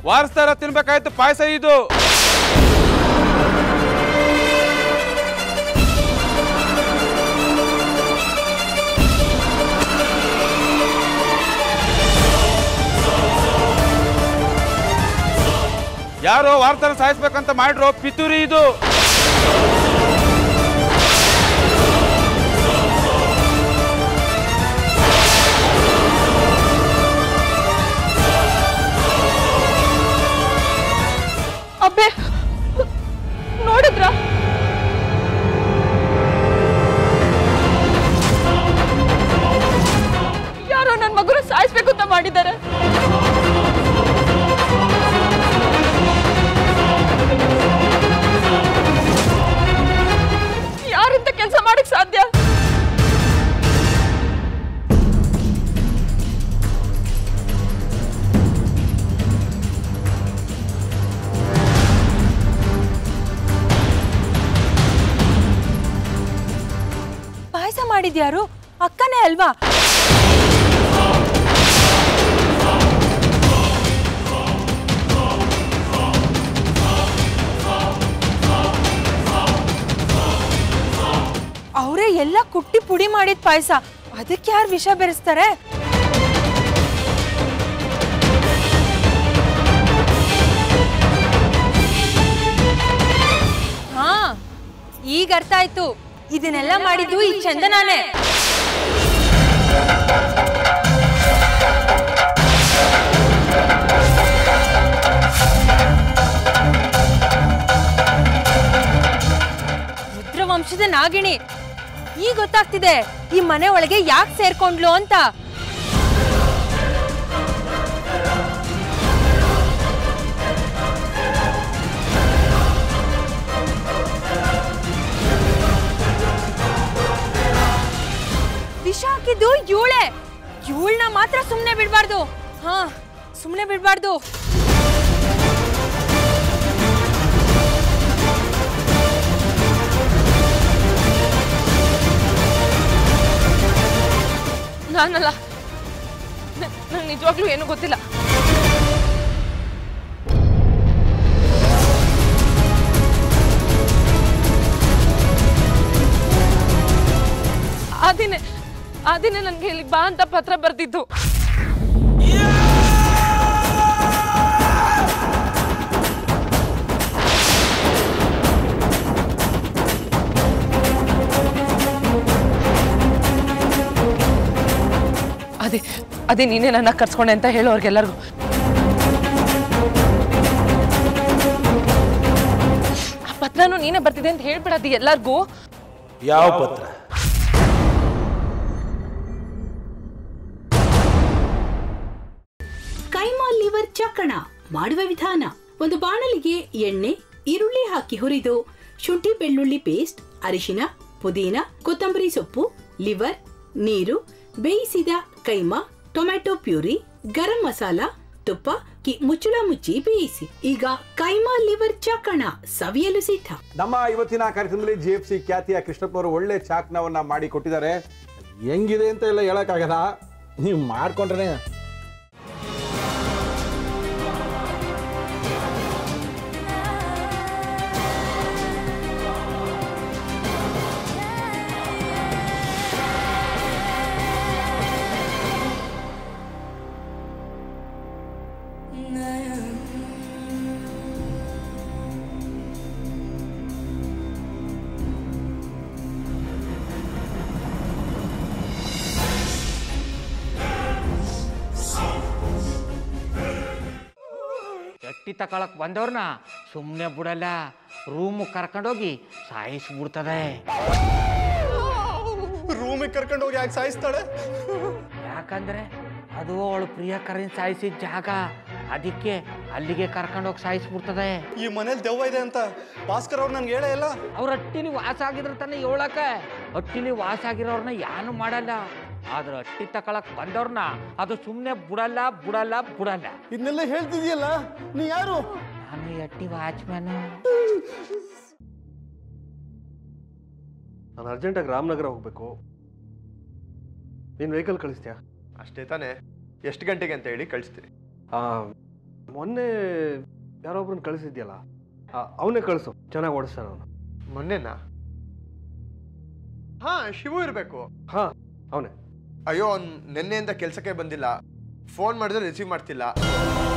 ವಾರಸ್ತಾರ ತಿನ್ಬೇಕಾಯ್ತು ಪಾಯಸ ಇದು ಯಾರೋ ವಾರ್ತಾನ ಸಾಯಿಸ್ಬೇಕಂತ ಮಾಡ್ರೋ ಪಿತೂರಿ ಇದು ಅಬ್ಬೆ ನೋಡಿದ್ರ ಯಾರೋ ನನ್ನ ಮಗುನ ಸಾಯಿಸ್ಬೇಕು ಅಂತ ಮಾಡಿದ್ದಾರೆ ಯಾರಿಂತ ಕೆಲಸ ಮಾಡಕ್ ಸಾಧ್ಯ ಪಾಯಸ ಮಾಡಿದ್ಯಾರು ಅಕ್ಕನೇ ಅಲ್ವಾ ಅವರೇ ಎಲ್ಲ ಕುಟ್ಟಿ ಪುಡಿ ಮಾಡಿದ ಪಾಯಸ ಅದಕ್ಕೆ ಯಾರು ವಿಷ ಬೆರೆಸ್ತಾರೆ ಹಾ ಈಗ ಅರ್ಥ ಆಯ್ತು ಇದನ್ನೆಲ್ಲ ಮಾಡಿದ್ದು ಈ ಚಂದನಾನೇ ರುದ್ರವಂಶದ ನಾಗಿಣಿ ಈಗ ಗೊತ್ತಾಗ್ತಿದೆ ಈ ಮನೆ ಒಳಗೆ ಯಾಕೆ ಸೇರ್ಕೊಂಡ್ಲು ಅಂತ ವಿಷ ಹಾಕಿದ್ದು ಇವಳೆ ಇವಳನ್ನ ಮಾತ್ರ ಸುಮ್ಮನೆ ಬಿಡಬಾರ್ದು ಹಾ ಸುಮ್ಮನೆ ಬಿಡಬಾರ್ದು ನಾನಲ್ಲ ನಂಗೆ ನಿಜವಾಗ್ಲೂ ಏನೂ ಗೊತ್ತಿಲ್ಲ ಆ ದಿನ ಆ ದಿನ ನನಗೆ ಇಲ್ಲಿಗೆ ಬಾ ಅಂತ ಪತ್ರ ಬರ್ತಿದ್ದು ಅದೇ ಅದೇ ನೀನೇ ನನ್ನ ಕರ್ಸ್ಕೊಂಡೆ ಅಂತ ಹೇಳು ಅವ್ರಿಗೆಲ್ಲರಿಗೂ ಆ ಪತ್ರನೂ ನೀನೇ ಬರ್ತಿದೆ ಅಂತ ಹೇಳ್ಬಿಡದು ಎಲ್ಲರಿಗೂ ಯಾವ ಪತ್ರ ಕೈಮಾ ಲಿವರ್ ಚಕ್ಕಣ ಮಾಡುವ ವಿಧಾನ ಒಂದು ಬಾಣಲಿಗೆ ಎಣ್ಣೆ ಈರುಳ್ಳಿ ಹಾಕಿ ಹುರಿದು ಶುಂಠಿ ಬೆಳ್ಳುಳ್ಳಿ ಪೇಸ್ಟ್ ಅರಿಶಿನ ಪುದೀನ ಕೊತ್ತಂಬರಿ ಸೊಪ್ಪು ಲಿವರ್ ನೀರು ಬೇಯಿಸಿದ ಕೈಮಾ ಟೊಮ್ಯಾಟೊ ಪ್ಯೂರಿ ಗರಂ ಮಸಾಲ ತುಪ್ಪ ಕಿ ಮುಚ್ಚಳ ಮುಚ್ಚಿ ಬೇಯಿಸಿ ಈಗ ಕೈಮಾ ಲಿವರ್ ಚಕ್ಕಣ ಸವಿಯಲು ಸಿದ್ಧ ನಮ್ಮ ಇವತ್ತಿನ ಕಾರ್ಯಕ್ರಮದಲ್ಲಿ ಜಿ ಎಫ್ ಸಿ ಖ್ಯಾತಿಯ ಕೃಷ್ಣಪ್ಪನವರು ಒಳ್ಳೆ ಚಾಕ್ನವನ್ನ ಮಾಡಿ ಕೊಟ್ಟಿದ್ದಾರೆ ಹೆಂಗಿದೆ ಅಂತ ಎಲ್ಲ ಹೇಳಕ್ಕಾಗಲ್ಲ ನೀವು ಮಾಡ್ಕೊಂಡ್ರೆ ಎಟ್ಟಿ ತಕೊಳಕ್ ಬಂದವ್ರನ್ನ ಸುಮ್ಮನೆ ಬಿಡಲ್ಲ ರೂಮ್ ಕರ್ಕೊಂಡೋಗಿ ಸಾಯಿಸ್ಬಿಡ್ತದೆ ರೂಮಿಗೆ ಕರ್ಕೊಂಡು ಹೋಗಿ ಯಾಕೆ ಸಾಯಿಸ್ತಾಳೆ ಯಾಕಂದ್ರೆ ಅದು ಅವಳು ಪ್ರಿಯಕರನ್ ಸಾಯಿಸಿದ ಜಾಗ ಅದಕ್ಕೆ ಅಲ್ಲಿಗೆ ಕರ್ಕೊಂಡೋಗಿ ಸಾಯಿಸ್ಬಿಡ್ತದೆ ಈ ಮನೇಲಿ ದೆವ್ವ ಇದೆ ಅಂತ ಭಾಸ್ಕರ್ ಅವ್ರು ನನ್ಗೆ ಹೇಳೇ ಇಲ್ಲ ಅವ್ರ ಹಟ್ಟಿಲಿ ವಾಸ ಆಗಿದ್ರ ತಾನೆ ಹೇಳಕ ಹಟ್ಟಿಲಿ ವಾಸ ಆಗಿರೋರ್ನ ಯಾನು ಮಾಡಲ್ಲ ಆದ್ರೆ ಹಟ್ಟಿ ತಕೊಳಕ್ ಬಂದವ್ರನ್ನ ಅದು ಸುಮ್ಮನೆ ಬಿಡಲ್ಲ ಬಿಡಲ್ಲ ಬಿಡಲ್ಲ ಇದನ್ನೆಲ್ಲ ಹೇಳ್ತಿದ್ಯಲ್ಲ ನೀ ಯಾರು ನಾನು ಈ ಹಟ್ಟಿ ವಾಚ್ಮ್ಯಾನು ನಾನು ಅರ್ಜೆಂಟಾಗಿ ರಾಮನಗರ ಹೋಗಬೇಕು ನೀನು ವೆಹಿಕಲ್ ಕಳಿಸ್ತೀಯಾ ಅಷ್ಟೇ ತಾನೇ ಎಷ್ಟು ಗಂಟೆಗೆ ಅಂತ ಹೇಳಿ ಕಳಿಸ್ತೀನಿ ಮೊನ್ನೆ ಯಾರೊಬ್ರನ್ನ ಕಳಿಸಿದ್ಯಲ್ಲ ಅವನೇ ಕಳಿಸು ಚೆನ್ನಾಗಿ ಓಡಿಸ್ತಾನೆ ಅವನು ಮೊನ್ನೆನಾ ಹಾ ಶಿವು ಇರಬೇಕು ಹಾ ಅವನೇ ಅಯ್ಯೋ ಅವ್ನು ನಿನ್ನೆಯಿಂದ ಕೆಲಸಕ್ಕೆ ಬಂದಿಲ್ಲ ಫೋನ್ ಮಾಡಿದ್ರೆ ರಿಸೀವ್ ಮಾಡ್ತಿಲ್ಲ